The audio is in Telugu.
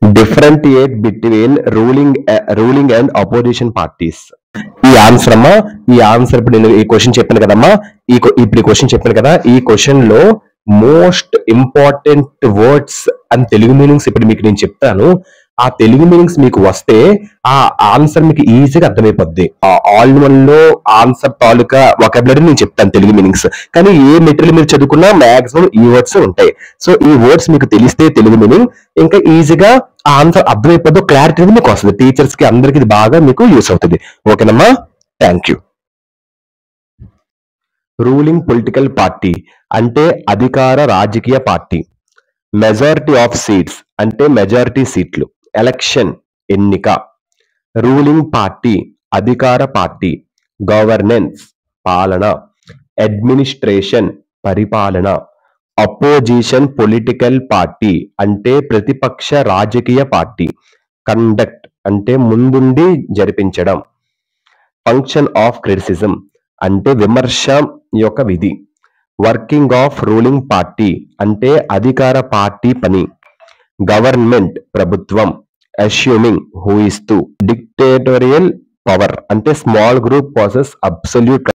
differentiate between ruling ruling and opposition parties ఈ ఆన్సర్ అమ్మా ఈ ఆన్సర్ ఇప్పుడు నేను ఈ క్వశ్చన్ చెప్పాను కదమ్మా ఈ క్వ- ఇప్పుడు ఈ క్వశ్చన్ చెప్పాను కదా ఈ క్వశ్చన్ లో most important words and Telugu meanings ఇప్పుడు మీకు నేను చెప్తాను ఆ తెలుగు మీనింగ్స్ మీకు వస్తే ఆ ఆన్సర్ మీకు ఈజీగా అర్థమైపోద్ది ఆ ఆల్ వన్ లో ఆన్సర్ తాలూకా వొకాబులరీ నేను చెప్తాను తెలుగు మీనింగ్స్ కానీ ఏ మెటీరియల్ మీరు చదువుకున్నా మాక్సిమం ఈ వర్డ్స్ ఉంటాయి సో ఈ వర్డ్స్ మీకు తెలిస్తే తెలుగు మీనింగ్ ఇంకా ఈజీగా ఆ ఆన్సర్ అర్థమైపోద్దు క్లారిటీ మీకు వస్తుంది టీచర్స్ కి అందరికి ఇది బాగా మీకు యూస్ అవుతుంది ఓకేనమ్మా thank you ruling political party అంటే అధికార రాజకీయ పార్టీ మెజారిటీ ఆఫ్ సీట్స్ అంటే మెజారిటీ సీట్లు ఎలక్షన్ ఎన్నిక రూలింగ్ పార్టీ అధికార పార్టీ గవర్నెన్స్ పాలన అడ్మినిస్ట్రేషన్ పరిపాలన అపోజిషన్ పొలిటికల్ పార్టీ అంటే ప్రతిపక్ష రాజకీయ పార్టీ కండక్ట్ అంటే ముందుండి జరిపించడం ఫంక్షన్ ఆఫ్ క్రిటిసిజం అంటే విమర్శ యొక్క విధి వర్కింగ్ ఆఫ్ రూలింగ్ పార్టీ అంటే అధికార పార్టీ పని గవర్నమెంట్ ప్రభుత్వం అస్యూమింగ్ ఊహిస్తూ డిక్టేటోరియల్ పవర్ అంటే స్మాల్ గ్రూప్ ప్రాసెస్ అబ్సల్యూట్